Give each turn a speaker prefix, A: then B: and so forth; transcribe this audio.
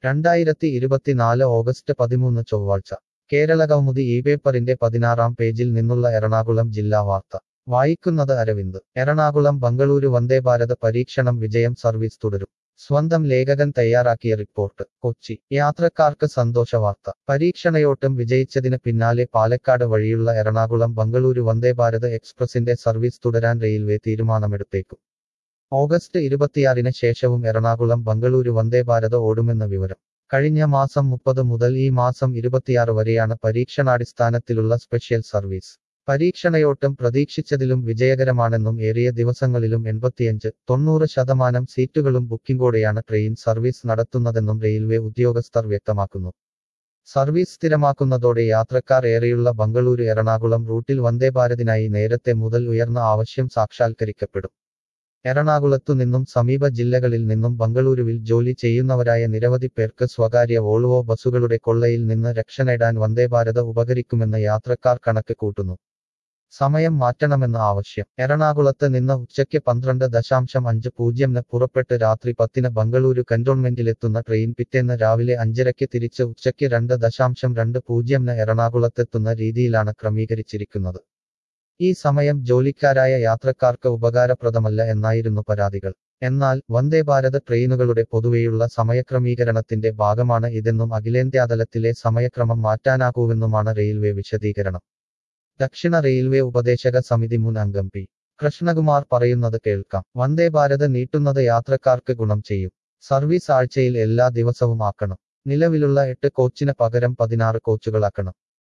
A: രണ്ടായിരത്തി ഇരുപത്തിനാല് ഓഗസ്റ്റ് പതിമൂന്ന് ചൊവ്വാഴ്ച കേരളകൗമുദി ഈ പേപ്പറിന്റെ പതിനാറാം പേജിൽ നിന്നുള്ള എറണാകുളം ജില്ലാ വാർത്ത വായിക്കുന്നത് അരവിന്ദ് എറണാകുളം ബംഗളൂരു വന്ദേഭാരത് പരീക്ഷണം വിജയം സർവീസ് തുടരും സ്വന്തം ലേഖകൻ തയ്യാറാക്കിയ റിപ്പോർട്ട് കൊച്ചി യാത്രക്കാർക്ക് സന്തോഷവാർത്ത പരീക്ഷണയോട്ടം വിജയിച്ചതിന് പിന്നാലെ പാലക്കാട് വഴിയുള്ള എറണാകുളം ബംഗളൂരു വന്ദേഭാരത് എക്സ്പ്രസിന്റെ സർവീസ് തുടരാൻ റെയിൽവേ തീരുമാനമെടുത്തേക്കും ഓഗസ്റ്റ് ഇരുപത്തിയാറിന് ശേഷവും എറണാകുളം ബംഗളൂരു വന്ദേഭാരത് ഓടുമെന്ന വിവരം കഴിഞ്ഞ മാസം മുപ്പത് മുതൽ ഈ മാസം ഇരുപത്തിയാറ് വരെയാണ് പരീക്ഷണാടിസ്ഥാനത്തിലുള്ള സ്പെഷ്യൽ സർവീസ് പരീക്ഷണയോട്ടം പ്രതീക്ഷിച്ചതിലും വിജയകരമാണെന്നും ഏറിയ ദിവസങ്ങളിലും എൺപത്തിയഞ്ച് തൊണ്ണൂറ് ശതമാനം സീറ്റുകളും ബുക്കിംഗോടെയാണ് ട്രെയിൻ സർവീസ് നടത്തുന്നതെന്നും റെയിൽവേ ഉദ്യോഗസ്ഥർ വ്യക്തമാക്കുന്നു സർവീസ് സ്ഥിരമാക്കുന്നതോടെ യാത്രക്കാർ ഏറെയുള്ള ബംഗളൂരു എറണാകുളം റൂട്ടിൽ വന്ദേഭാരതിനായി നേരത്തെ മുതൽ ഉയർന്ന ആവശ്യം സാക്ഷാത്കരിക്കപ്പെടും എറണാകുളത്തു നിന്നും സമീപ ജില്ലകളിൽ നിന്നും ബംഗളൂരുവിൽ ജോലി ചെയ്യുന്നവരായ നിരവധി പേർക്ക് സ്വകാര്യ വോൾവോ ബസുകളുടെ കൊള്ളയിൽ നിന്ന് രക്ഷ നേടാൻ വന്ദേഭാരത് ഉപകരിക്കുമെന്ന് യാത്രക്കാർ കണക്ക് കൂട്ടുന്നു സമയം മാറ്റണമെന്ന ആവശ്യം എറണാകുളത്ത് നിന്ന് ഉച്ചയ്ക്ക് പന്ത്രണ്ട് ദശാംശം അഞ്ച് പൂജ്യംന് പുറപ്പെട്ട് രാത്രി പത്തിന് ബംഗളൂരു കന്റോൺമെന്റിലെത്തുന്ന ട്രെയിൻ പിറ്റേന്ന് രാവിലെ അഞ്ചരയ്ക്ക് തിരിച്ച് ഉച്ചയ്ക്ക് രണ്ട് ദശാംശം രണ്ട് പൂജ്യംന് എറണാകുളത്തെത്തുന്ന രീതിയിലാണ് ക്രമീകരിച്ചിരിക്കുന്നത് ഈ സമയം ജോലിക്കാരായ യാത്രക്കാർക്ക് ഉപകാരപ്രദമല്ല എന്നായിരുന്നു പരാതികൾ എന്നാൽ വന്ദേഭാരത് ട്രെയിനുകളുടെ പൊതുവെയുള്ള സമയക്രമീകരണത്തിന്റെ ഭാഗമാണ് ഇതെന്നും അഖിലേന്ത്യാതലത്തിലെ സമയക്രമം മാറ്റാനാകൂവെന്നുമാണ് റെയിൽവേ വിശദീകരണം ദക്ഷിണ റെയിൽവേ ഉപദേശക സമിതി മുൻ അംഗം പി കൃഷ്ണകുമാർ പറയുന്നത് കേൾക്കാം വന്ദേഭാരത് നീട്ടുന്നത് യാത്രക്കാർക്ക് ഗുണം ചെയ്യും സർവീസ് ആഴ്ചയിൽ എല്ലാ ദിവസവും ആക്കണം നിലവിലുള്ള എട്ട് കോച്ചിന് പകരം പതിനാറ് കോച്ചുകളാക്കണം